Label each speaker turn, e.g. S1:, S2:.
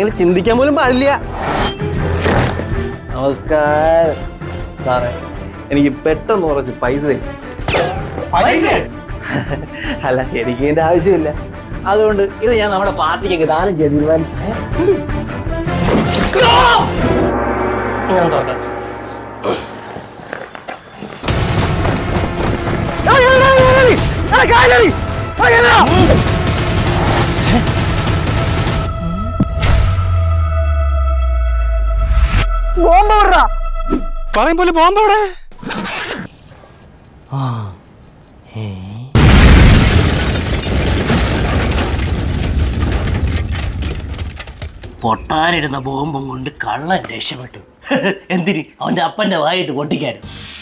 S1: അങ്ങനെ ചിന്തിക്കാൻ പോലും പാടില്ല നമസ്കാരം സാറേ എനിക്ക് പെട്ടെന്ന് കുറച്ച് പൈസ തരും. അല്ല എനിക്ക് ഇതിന്റെ ആവശ്യമില്ല അതുകൊണ്ട് ഇത് ഞാൻ നമ്മുടെ പാർട്ടിക്ക് ദാനം ചെയ്യാൻ തീരുമാനിച്ചു
S2: ഞാൻ തുറക്കാം
S1: ബോംബ് വിടറാ
S2: പറയും പോലെ ബോംബ് അവിടെ പൊട്ടാനിരുന്ന ബോംബും കൊണ്ട് കള്ളൻ രക്ഷപ്പെട്ടു എന്തിന് അവന്റെ അപ്പന്റെ വായിട്ട് പൊട്ടിക്കാനും